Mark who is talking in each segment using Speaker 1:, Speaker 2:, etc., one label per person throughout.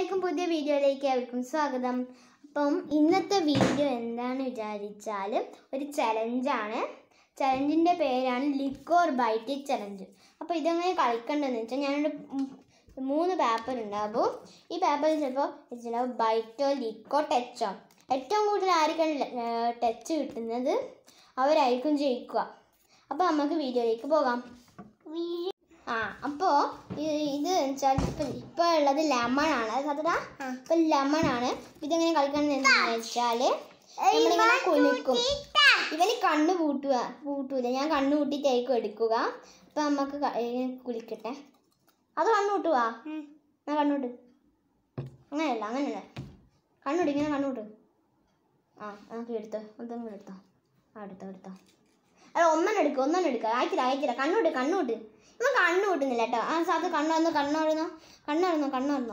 Speaker 1: അസ്സലാമലൈക്കും പുതിയ വീഡിയോയിലേക്ക് ഏവർക്കും സ്വാഗതം അപ്പം ഇന്നത്തെ വീഡിയോ എന്താണെന്ന് വിചാരിച്ചാൽ ഒരു ചലഞ്ചാണ് ചലഞ്ചിൻ്റെ പേരാണ് ലിക്കോർ ബൈറ്റ് ചലഞ്ച് അപ്പോൾ ഇതെങ്ങനെ കളിക്കേണ്ടതെന്ന് വെച്ചാൽ ഞാനൊരു ഉം മൂന്ന് പേപ്പർ ഉണ്ടാവും ഈ പേപ്പറിൽ ചിലപ്പോൾ ചിലപ്പോൾ ബൈറ്റോ ലിക്കോ ടച്ചോ ഏറ്റവും കൂടുതൽ ആർക്കാണ് ടച്ച് കിട്ടുന്നത് അവരായിരിക്കും ജയിക്കുക അപ്പോൾ നമുക്ക് വീഡിയോയിലേക്ക് പോകാം ആ അപ്പോൾ ഇത് വെച്ചാൽ ഇപ്പം ഇപ്പോൾ ഉള്ളത് ലെമൺ ആണ് സത്യടാ ഇപ്പം ലെമൺ ആണ് ഇതെങ്ങനെ കളിക്കണം എന്ന് വെച്ചാൽ നമ്മളിങ്ങനെ കുലുക്കും ഇവന് കണ്ണ് പൂട്ടുക പൂട്ടൂല ഞാൻ കണ്ണ് പൂട്ടിയിട്ടായിരിക്കും എടുക്കുക അപ്പം നമുക്ക് ക- ഇങ്ങനെ കുലിക്കട്ടെ അത് കണ്ണ് പൂട്ടുവാ ഞാൻ കണ്ണൂട്ട് അങ്ങനെയല്ല അങ്ങനെയല്ല കണ്ണൂട്ട് ഇങ്ങനെ കണ്ണൂട്ട് ആ നമുക്ക് എടുത്തോ എന്തെങ്കിലും എടുത്തോ ആ എടുത്തോ എടുത്തോ അല്ല ഒന്നെണ്ണം എടുക്കുക ഒന്നെണ്ണം എടുക്കുക അയച്ചില്ല അയച്ചില്ല കണ്ണൂട്ട് കണ്ണൂട്ട് ഇവൻ കണ്ണു കൂട്ടുന്നില്ല കേട്ടോ ആ സാധു കണ്ണുറന്നോ കണ്ണുറന്നോ കണ്ണുറന്നോ കണ്ണുറന്നോ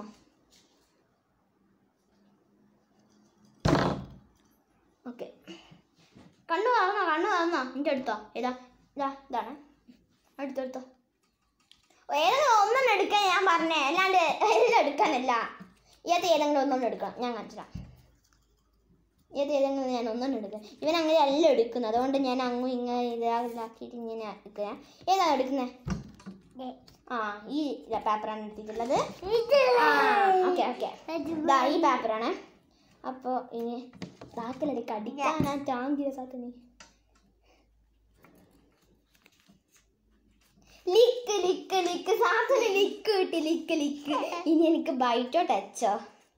Speaker 1: ഓക്കെ കണ്ണു തുറന്നോ കണ്ണു തുറന്നോ എൻ്റെ എടുത്തോ ഇതാ ഇതാ ഇതാണ് എടുത്തോ എടുത്തോ ഏതെങ്കിലും ഒന്നെണ്ണം എടുക്കാൻ ഞാൻ പറഞ്ഞേ അല്ലാണ്ട് എല്ലാം എടുക്കാനല്ല ഏത് ഏതെങ്കിലും ഒന്നെണ്ണം എടുക്കണം ഞാൻ കാണിച്ചിടാം ഏത് ഏതെങ്കിലും ഞാൻ ഒന്നെണ്ണം എടുക്കാം ഇവൻ അങ്ങനെ എല്ലാം എടുക്കുന്നത് അതുകൊണ്ട് ഞാൻ അങ്ങും ഇങ്ങനെ ഇതാ ഇതാക്കിയിട്ട് ഇങ്ങനെ എടുക്കുക ഏതാണ് എടുക്കുന്നത് ആ ഈ പേപ്പറാണ് എടുത്തിട്ടുള്ളത് ഓക്കെ ഓക്കെ ഇതാ ഈ പേപ്പറാണ് അപ്പോൾ ഇനി സാത്തിലടി കടിക്കാനാ ചാന്തിയ സാത്തിന് ലിക്ക് ലിക്ക് ലിക്ക് സാത്തിന് ലിക്ക് കിട്ടി ലിക്ക് ലിക്ക് ഇനി എനിക്ക് ബൈറ്റോ ടച്ചോ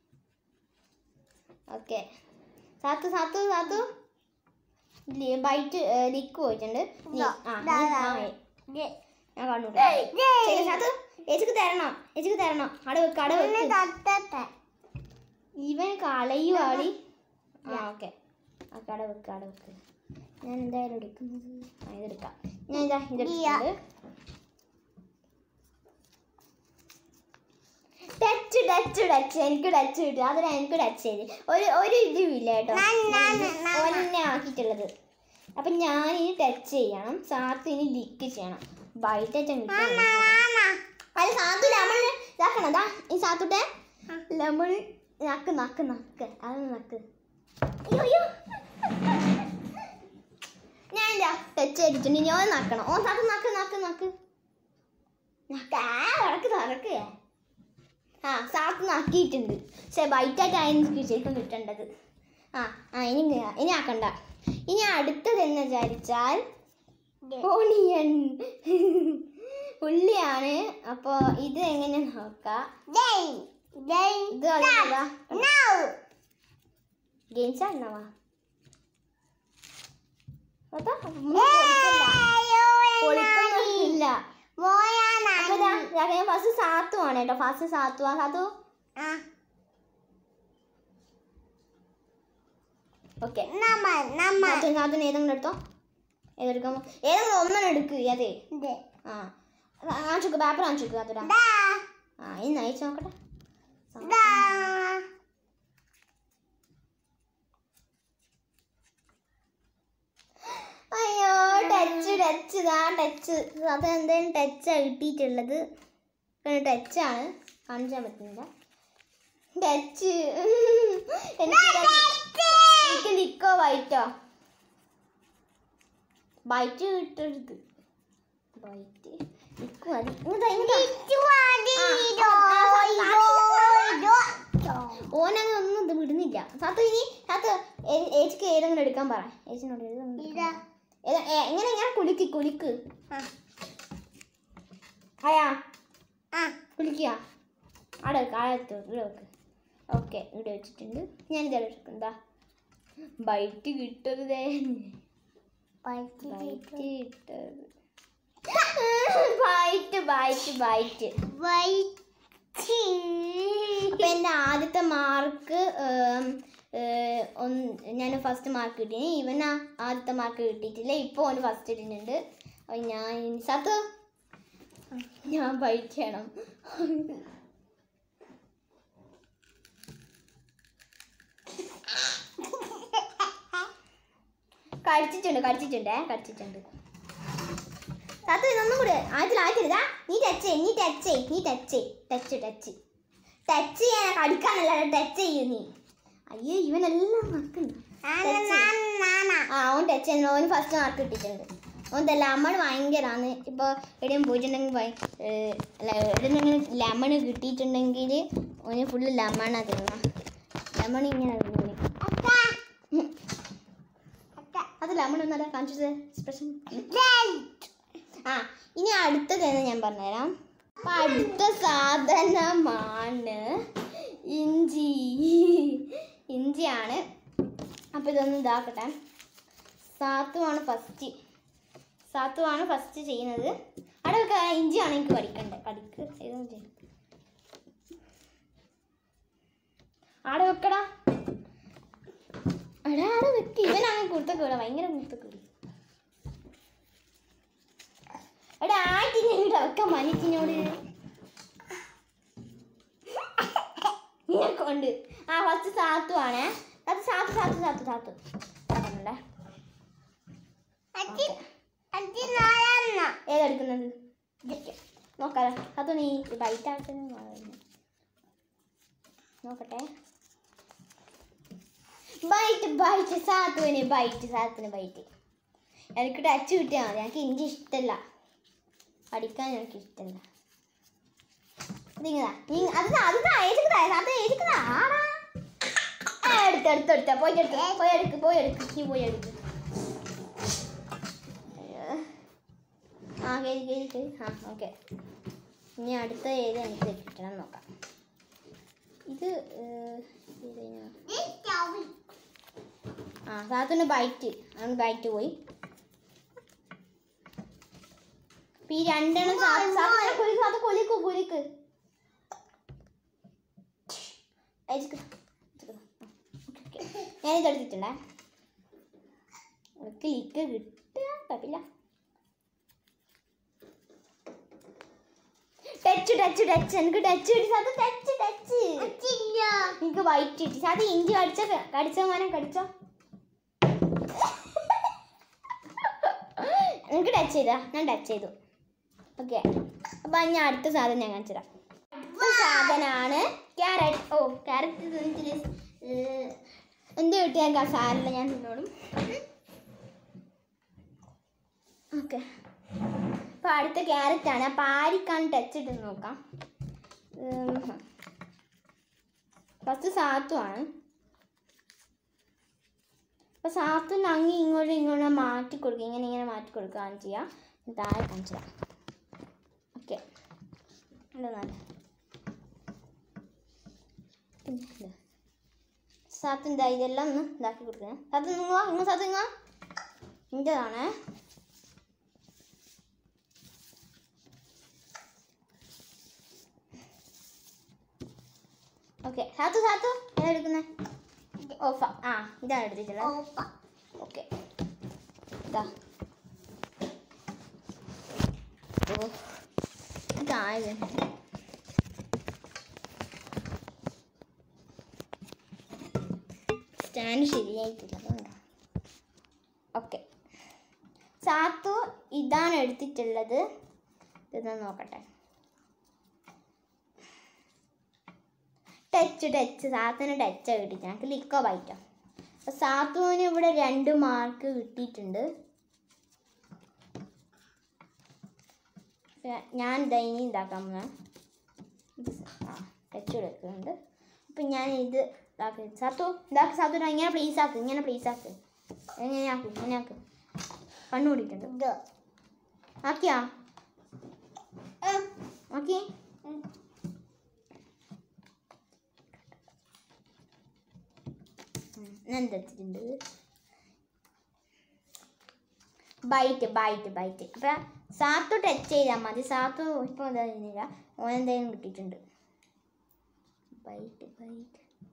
Speaker 1: ഓക്കെ സാത്തു സാത്തു സാത്തു ബൈറ്റ് ലിക്ക് പോയിട്ടുണ്ട് നീ- ആ, നീ- ആ, ഞാൻ കണ്ടു ശരി സാത്തു ചേച്ചിക്ക് തരണം ചേച്ചിക്ക് തരണം അവിടെ വെക്ക് അവിടെ വെക്ക് ഇവൻ കളയുവാളി ആ ഓക്കെ ഓക്കെ അവിടെ വെക്ക് അവിടെ വെക്ക് ഞാൻ എന്തായാലും എടുക്കുന്നത് ആ ഇതെടുക്കാം ഞാൻ ഇതാ ഇതെടുക്കുന്നത് ടച്ച് ടച്ച് ടച്ച് എനിക്ക് ടച്ച് കിട്ടും അതിനാ എനിക്ക് ടച്ച് ചെയ്ത് ഒരു ഒരു ഇതും ഇല്ല കേട്ടോ ഒന്നെ ആക്കിയിട്ടുള്ളത് അപ്പം ഞാൻ ഇനി ടച്ച് ചെയ്യണം സാത്ത് ഇനി ലിക്ക് ചെയ്യണം ബൈറ്ററ്റം കിട്ടും അല്ല സാത്തു ലെമൺ ഇതാക്കണം ദാ ഈ സാത്തുട്ടെ ലെമൺ നക്ക് നക്ക് നക്ക് അത് നക്ക് അയ്യോ അയ്യോ ഞാൻ ഇതാ ടച്ച് ചെയ്തിട്ടുണ്ട് ഇനി ഓൻ നക്കണം ഓ സാത്ത് നക്ക് നക്ക് നക്ക് നക്ക ആ ഉറക്ക് തുറക്കുക ആ സാത്ത് നക്കിയിട്ടുണ്ട് പക്ഷെ ബൈറ്റായിട്ടായിരുന്നു ശരിക്കും കിട്ടേണ്ടത് ആ ആ ഇനി ഇങ്ങ- ഇനി ആക്കണ്ട ഇനി അടുത്തത് എന്ന് വിചാരിച്ചാൽ ഓണിയൻ ഉള്ളിയാണ് അപ്പോൾ ഇത് എങ്ങനെ നോക്കാം ഇത് ഗെയിംസ് ആണവാ പൊളിക്കൊന്നുമില്ല അപ്പൊ ദാ, ദാ ഞാൻ ഫസ്റ്റ് സാത്തു ആണ് കേട്ടോ ഫസ്റ്റ് സാത്തു ആ സാത്തു ഓക്കെ സാത്തു സാത്തുന് ഏതെങ്കിലും എടുത്തോ ഏതെടുക്കാമോ ഏതെങ്കിലും ഒന്നെണ്ണം എടുക്ക് അതെ ആ കാണിച്ചു പേപ്പർ കാണിച്ചു അതിടാ ആ ഇനി നയിച്ചു നോക്കട്ടെ അയ്യോ ടച്ച് ടച്ച് ഇതാ ടച്ച് അത് എന്തായാലും ടച്ചാണ് കിട്ടിയിട്ടുള്ളത് ടച്ചാണ് കാണിച്ചാൻ പറ്റുന്നില്ല ടച്ച് എനിക്ക് ലിക്കോ വൈറ്റോ ബൈറ്റ് കിട്ടരുത് ബൈറ്റ് ലിക്ക് മതി ഇങ്ങോട്ടാ ഇങ്ങോട്ടാ ഓനങ്ങ് ഒന്നും ഇത് വിടുന്നില്ല സാത്തു ഇനി സാത്തു ഏച്ചിക്ക് ഏതെങ്കിലും എടുക്കാൻ പറ ഏച്ചിനോട് ഏതെങ്കിലും എടുക്കാൻ പറ. ഏത- ഏ, എങ്ങനെ ഇങ്ങനെ കുലുക്കി കുലുക്ക് അയാ കുലിക്കുക അവിടെ വെക്ക് അവിടെ വെക്ക് ഇവിടെ വെക്ക് ഓക്കെ ഇവിടെ വെച്ചിട്ടുണ്ട് ഞാൻ ഇതാ എടുക്കുന്നതാ ബൈറ്റ് കിട്ടരുതേ ബൈറ്റ് കിട്ടരുത് ബൈറ്റ് ബൈറ്റ് ബൈറ്റ് അപ്പൊ എൻ്റെ ആദ്യത്തെ മാർക്ക് ഞാൻ ഫസ്റ്റ് മാർക്ക് കിട്ടി ഇവൻ ആദ്യത്തെ മാർക്ക് കിട്ടിയിട്ടില്ല ഇപ്പോൾ ഓന് ഫസ്റ്റ് ഇടുന്നുണ്ട് അപ്പം ഞാൻ സത്ത് ഞാൻ ബൈറ്റ് ചെയ്യണം കടിച്ചിട്ടുണ്ട് കടിച്ചിട്ടുണ്ടേ കടിച്ചിട്ടുണ്ട് സത്ത് ഇതൊന്നും കൂടെ ആദ്യത്തിൽ ആദ്യത്തിൽ ഇതാ നീ ടച്ച് ചെയ്യ് നീ ടച്ച് ചെയ്യ് നീ ടച്ച് ചെയ്യ് ടച്ച് ടച്ച് ടച്ച് ചെയ്യാൻ കടിക്കാനല്ല ടച്ച് ചെയ്യും നീ അയ്യോ ഇവനെല്ലാം മറക്കുന്നു ആ അവൻ ടച്ച് ചെയ്യുന്നു അവന് ഫസ്റ്റ് മാർക്ക് കിട്ടിയിട്ടുണ്ട് അവൻ ലെമൺ ഭയങ്കരമാണ് ഇപ്പോൾ എവിടെയും പോയിട്ടുണ്ടെങ്കിൽ ഭയ- ഏഹ് അല്ല എവിടെയെങ്കിലും ലെമൺ കിട്ടിയിട്ടുണ്ടെങ്കിൽ അവന് ഫുള്ള് ലെമണാണ് തിന്ന ലെമൺ ഇങ്ങനെ തിന്നു അത് ലെമൺ ഒന്നല്ല കാണിച്ചത് എക്സ്പ്രഷൻ ആ ഇനി അടുത്തതെന്ന് ഞാൻ പറഞ്ഞുതരാം അപ്പൊ അടുത്ത സാധനമാണ് ഇഞ്ചി ഇഞ്ചിയാണ് അപ്പോൾ ഇതൊന്ന് ഇതാക്കട്ടെ സാത്തുവാണ് ഫസ്റ്റ് സാത്തുവാണ് ഫസ്റ്റ് ചെയ്യുന്നത് അവിടെ വെക്ക ഇഞ്ചിയാണ് എനിക്ക് പഠിക്കണ്ടത് കടിക്ക് ഇതൊന്നും ചെയ്യും ആടെ വെക്കടാ എടാ ആടെ വെക്ക് ഇവനാണ് കുർത്തക്കൂട ഭയങ്കര കുർത്തക്കൂടി എടാ ആറ്റിനെ ഇവിടെ വെക്കാൻ മനിച്ചിനോട് കൊണ്ട് ആ ഫസ്റ്റ് സാത്തു ആണേ അത് സാത്തു സാത്തു സാത്തു സാത്തു പറഞ്ഞല്ലേ ഏതെടുക്കുന്നത് നോക്കാലോ സാത്തു നീ ബൈറ്റ് ആക്കുന്നത് നോക്കട്ടെ ബൈറ്റ് ബൈറ്റ് സാത്തുവിന് ബൈറ്റ് സാത്തുവിന് ബൈറ്റ് എനിക്ക് ടച്ച് കിട്ടിയാൽ മതി എനിക്ക് ഇഞ്ചി ഇഷ്ടമല്ല പഠിക്കാൻ എനിക്ക് ഇഷ്ടമല്ല ഇതിങ്ങതാ നീ അത് അത് ഏജിക്കതാ അത് ഏജിക്കതാ ആടാ ആ, എടുത്ത് എടുത്ത് എടുത്ത പോയി എടുത്ത് പോയി എടുക്ക് പോയി എടുക്ക് നീ പോയി എടുക്ക് അയ്യോ. ആ കേറി കേറി കേറി ആ ഓക്കെ ഇനി അടുത്ത ഏത് എനിക്ക് കിട്ടണം നോക്കാം ഇത് ഏഹ്, ഇത് ഞാൻ- ആ സാത്തുന് ബൈറ്റ് അവന് ബൈറ്റ് പോയി ഇപ്പൊ ഈ രണ്ടെണ്ണം സാ- സാത്തുനെ കുലിക്ക് അത് കുലിക്ക് കുലിക്ക് അയച്ചിക്ക്. അയച്ചിക്ക്. ആ, ഓക്കേ, ഓക്കേ. ഞാനിത് എടുത്തിട്ടുണ്ടേ എനിക്ക് ലിക്ക് കിട്ടുക കുഴപ്പമില്ല ടച്ച് ടച്ച് ടച്ച് എനിക്ക് ടച്ച് കിട്ടി സാത്ത് ടച്ച് ടച്ച് എനിക്ക് വൈറ്റ് കിട്ടി സാത്ത് ഇഞ്ചി കടിച്ച കടിച്ചോ മോനെ കടിച്ചോ എനിക്ക് ടച്ച് ചെയ്താ ഞാൻ ടച്ച് ചെയ്തു ഓക്കെ അപ്പൊ ഞാൻ അടുത്ത സാധനം ഞാൻ കാണിച്ചു തരാം അടുത്ത സാധനമാണ് ക്യാരറ്റ് ഓ ക്യാരറ്റ് തിന്നിട്ട് എന്ത് കിട്ടിയാൽ സാരില്ല ഞാൻ തിന്നോളും ഓക്കെ അപ്പോൾ അടുത്ത ക്യാരറ്റ് ആണ് അപ്പോൾ ആരിക്കാണ് ടച്ച് ഇട്ട് നോക്കാം ഫസ്റ്റ് സാത്തു ആണ് അപ്പോൾ സാത്തുന് അങ്ങ് ഇങ്ങോട്ടും ഇങ്ങോട്ടും മാറ്റി കൊടുക്കുക ഇങ്ങനെ ഇങ്ങനെ മാറ്റി കൊടുക്കുകയാണ് ചെയ്യുക താഴെ കാണിച്ചു തരാം ഓക്കെ നല്ല സാത്ത് എന്താ ഇതെല്ലാം ഒന്ന് ഇതാക്കി കൊടുക്കുക സാത്ത് നിങ്ങോ ഇങ്ങോ സാത്ത് നിങ്ങോ ഇൻ്റെതാണേ ഓക്കെ സാത്തു സാത്തു ഏതാ എടുക്കുന്നത് ഓഫ ആ ഇതാണ് എടുത്തിട്ടുള്ളത് ഓക്കെ ഇതാ ഓ ഇതായത് സ്റ്റാൻഡ് ശരിയായിട്ടില്ല അതുകൊണ്ടാ ഓക്കെ സാത്തു ഇതാണ് എടുത്തിട്ടുള്ളത് ഇതൊന്ന് നോക്കട്ടെ ടച്ച് ടച്ച് സാത്തുവിന് ടച്ച് കിട്ടിയിട്ട് ഞങ്ങൾക്ക് ലിക്കോ ബൈറ്റോ അപ്പോൾ സാത്തുവിന് ഇവിടെ രണ്ട് മാർക്ക് കിട്ടിയിട്ടുണ്ട് പക്ഷേ ഞാൻ ഇതാ ഇനി ഇതാക്കാൻ പോകുന്ന ആ ടച്ച് കൊടുക്കുന്നുണ്ട് അപ്പം ഞാൻ ഇത് ഇതാക്കി സാത്തു ഇതാക്കി സാത്തു ഇതാ ഇങ്ങനെ പ്ലീസ് ആക്ക് ഇങ്ങനെ പ്ലീസ് ആക്ക് എങ്ങനെ ആക്ക് ഇങ്ങനെ ആക്ക് കണ്ണു കൂടിയിട്ടുണ്ട് ആക്കിയാ ആക്കിയേ ഞാൻ തെറ്റിട്ടുണ്ട് ബൈറ്റ് ബൈറ്റ് ബൈറ്റ് അപ്പം സാത്തു ടച്ച് ചെയ്താൽ മതി സാത്തു ഇപ്പോൾ എന്താ ചെയ്യുന്നില്ല ഓൻ എന്തെങ്കിലും കിട്ടിയിട്ടുണ്ട് ബൈറ്റ് ബൈറ്റ്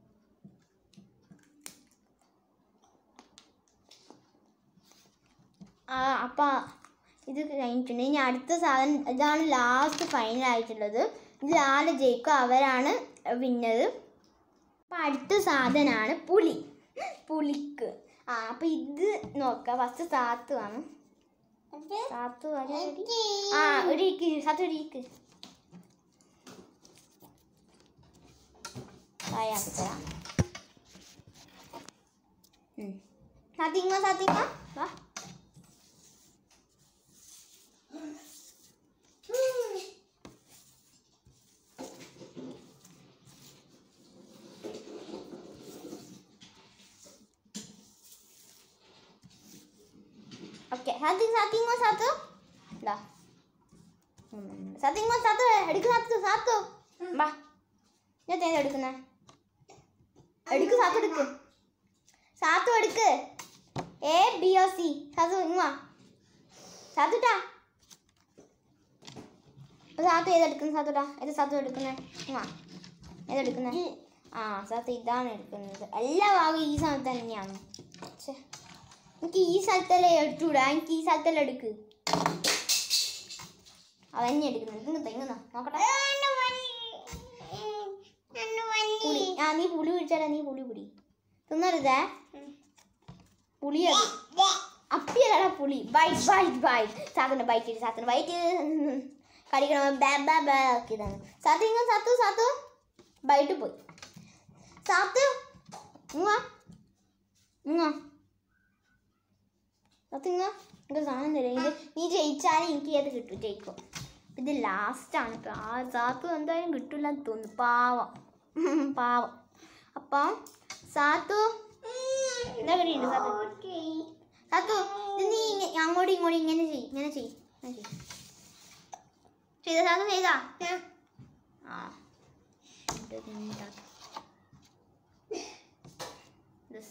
Speaker 1: ആ അപ്പം ഇത് കഴിഞ്ഞിട്ടുണ്ട് ഇനി അടുത്ത സാധനം ഇതാണ് ലാസ്റ്റ് ഫൈനൽ ആയിട്ടുള്ളത് ഇതിൽ ആര് ജയിക്കും അവരാണ് വിന്നത് അപ്പം അടുത്ത സാധനമാണ് പുളി പുളിക്ക് ആ അപ്പം ഇത് നോക്കാം ഫസ്റ്റ് സാത്തു ആണ് സാത്തു ഒരു ഇടി. ആ ഒരു ഇക്ക് സാത്തു ഒരു ഇക്ക് ചായ ആക്കി തരാം ഉം. സാത്തിങ്ങ സാത്തിങ്ങ വാ ഓക്കെ സാത്തി സാത്തിങ്ങോ സാത്തു ഇതാ സാത്തിങ്ങോ സാത്തു എടുക്ക് സാത്തു സാത്തു വാ ഞാൻ തേങ്ങ എടുക്കുന്നേ എടുക്ക് സാത്തു എടുക്ക് സാത്തു എടുക്ക് A B O C Sathu ഇങ്ങ് സാത്തുട്ടാ സാത്തു ഏതെടുക്കുന്നു സാത്തുട്ടാ ഏത് സാത്തു എടുക്കുന്നേ ഇങ്ങ് ഏതെടുക്കുന്നേ ആ സാത്തു ഇതാണ് എടുക്കുന്നത് എല്ലാ ഭാഗവും ഈ സ്ഥലത്ത് തന്നെയാണ് ഛെ. എനിക്ക് ഈ സ്ഥലത്തല്ലേ എടുത്തൂടാ എനിക്ക് ഈ സ്ഥലത്തല്ലേ എടുക്ക് അതന്നെ എടുക്കുന്നത് ഇങ്ങ് തെങ്ങുന്ന നോക്കട്ടെ പുളി ആ നീ പുളി പിടിച്ചാടാ നീ പുളി പിടി തിന്നരുതേ പുളി അത് അപ്പിയല്ലടാ പുളി ബൈറ്റ് ബൈറ്റ് ബൈറ്റ് സാത്തിന് ബൈറ്റ് ചെയ്ത് സാത്തിന് ബൈറ്റ് കടിക്കണം ബാ ബാ ബാ ആക്കിയതാണ് സാത്തു ഇങ്ങ സാത്തു സാത്തു ബൈറ്റ് പോയി സാത്തു ഇങ്ങ ഇങ്ങ സാത്തു ഇങ്ങ എനിക്ക് സാധനം തരാം ഇത് നീ ജയിച്ചാലും എനിക്ക് അത് കിട്ടും ജയിക്കും ഇത് ലാസ്റ്റാണ് കേട്ടോ ആ സാത്തു എന്തായാലും കിട്ടില്ല എന്ന് തോന്നുന്നു പാവം പാവം അപ്പം സാത്തു എന്താ പറയുന്നുണ്ട് സാത്തു സാത്തു ഇത് നീ ഇങ്ങ- അങ്ങോട്ടും ഇങ്ങോട്ടും ഇങ്ങനെ ചെയ്യ് ഇങ്ങനെ ചെയ്യ് ഇങ്ങനെ ചെയ്യ് ചെയ്ത സാത്തു ചെയ്താ ആ ഇത് നീ ഇതാക്ക്. This.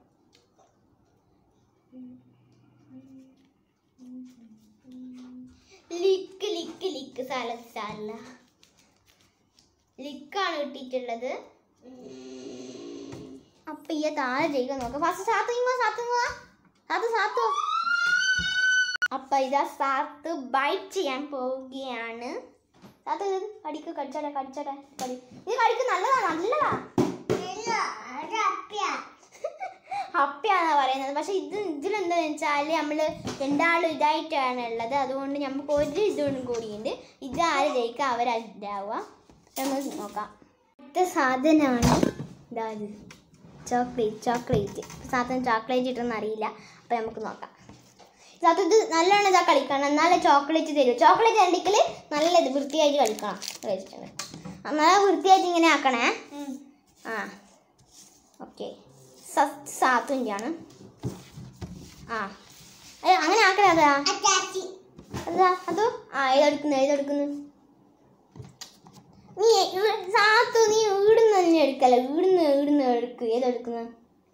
Speaker 1: ലിക്ക് ലിക്ക് ലിക്ക് സാല സാല ലിക്കാണ് കിട്ടിയിട്ടുള്ളത് അപ്പൊ ഈ താഴെ ജയിക്കാൻ നോക്കാം ഫസ്റ്റ് സാത്ത് ഇങ്ങോ സാത്ത് ഇങ്ങോ സാത്ത് സാത്തു അപ്പൊ ഇതാ സാത്ത് ബൈറ്റ് ചെയ്യാൻ പോവുകയാണ് സാത്ത് ഇത് കടിക്ക് കടിച്ചോട്ടെ കടിച്ചോട്ടെ കടി ഇത് കടിക്ക് നല്ലതാ നല്ലതാ അപ്പയാന്നാ പറയുന്നത് പക്ഷെ ഇത് ഇതിലെന്താന്ന് വെച്ചാൽ നമ്മൾ രണ്ടാളും ഇതായിട്ടാണ് ഉള്ളത് അതുകൊണ്ട് നമുക്ക് ഒരു ഇതും കൂടിയുണ്ട് ഇത് ആര് ജയിക്കുക അവരാവുക നമുക്ക് നോക്കാം അടുത്ത സാധനമാണ് ഇതാ ഇത് ചോക്ലേറ്റ് ചോക്ലേറ്റ് സാധനം ചോക്ലേറ്റ് ഇട്ടെന്ന് അറിയില്ല അപ്പം നമുക്ക് നോക്കാം സാധനം ഇത് നല്ലോണം ഇതാ കളിക്കണം എന്നാലേ ചോക്ലേറ്റ് തരൂ ചോക്ലേറ്റ് ഉണ്ടെങ്കിൽ നല്ല ഇത് വൃത്തിയായിട്ട് കളിക്കണം കഴിച്ചിട്ടുണ്ട് നല്ല വൃത്തിയായിട്ട് ഇങ്ങനെ ആക്കണേ ആ ഓക്കെ സാത്തുൻ്റെയാണ് ആ ഏ അങ്ങനെ ആക്കണേ അതാ അതാ അതോ ആ ഏതെടുക്കുന്നു ഏതെടുക്കുന്നു നീ ഇവ- സാത്തു നീ ഈടുന്ന് തന്നെ എടുക്കല്ല ഈടുന്ന് ഈടുന്ന് എടുക്ക് ഏതെടുക്കുന്നു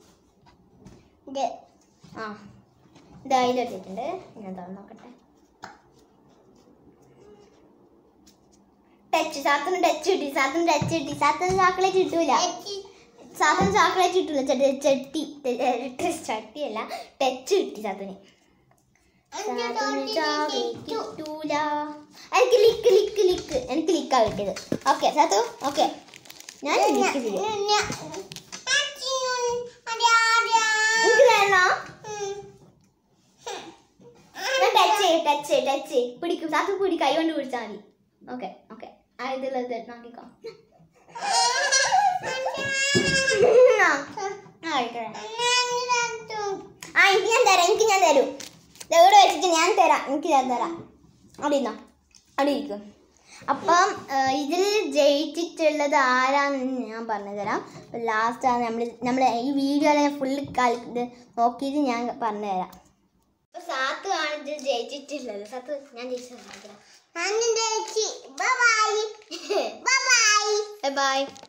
Speaker 1: ആ ഇതാ ഇതെടുത്തിട്ടുണ്ട് ഞാൻ തുറന്ന് നോക്കട്ടെ ടച്ച് സാത്തിന് ടച്ച് കിട്ടി സാത്തിന് ടച്ച് കിട്ടി സാത്തിന് ചോക്ലേറ്റ് കിട്ടൂല സാധനം ചോക്ലേറ്റ് കിട്ടൂല ചട്ടി ചട്ടി ടെ- ചട്ടിയല്ല ടച്ച് കിട്ടി സാധന് സാധന് ചോക്ലേറ്റ് കിട്ടൂല എനിക്ക് ലിക്ക് ലിക്ക് ലിക്ക് എനിക്ക് ലിക്കാ കിട്ടിയത് ഓക്കെ സാത്തു ഓക്കെ ഞാൻ ലിക്ക് ചെയ്യും എനിക്ക് തരണോ ഞാൻ ടച്ച് ചെയ്യും ടച്ച് ചെയ്യും ടച്ച് ചെയ്യും പിടിക്കും സാത്തു പിടി കൈ കൊണ്ട് പിടിച്ചാൽ മതി ഓക്കെ ഓക്കെ ആ ഇതിലുള്ളത് നോക്കിക്കോ ആ ആ, കഴിക്കട്ടെ. ആ എനിക്ക് ഞാൻ തരാം എനിക്ക് ഞാൻ തരും ദേ ഇവിടെ വെച്ചിട്ട് ഞാൻ തരാം എനിക്ക് ഞാൻ തരാം അവിടെ ഇരുന്നോ അവിടെ ഇരിക്കും അപ്പം ഇതിൽ ജയിച്ചിട്ടുള്ളത് ആരാന്ന് ഞാൻ പറഞ്ഞു തരാം ലാസ്റ്റാണ് നമ്മൾ നമ്മൾ ഈ വീഡിയോയിൽ ഫുള്ള് കളി ഇത് നോക്കിയിട്ട് ഞാൻ പറഞ്ഞു തരാം അപ്പൊ സാത്ത് ആണ് ഇത് ജയിച്ചിട്ടുള്ളത് സാത്ത് ഞാൻ ജയിച്ചത് ബൈ ബൈ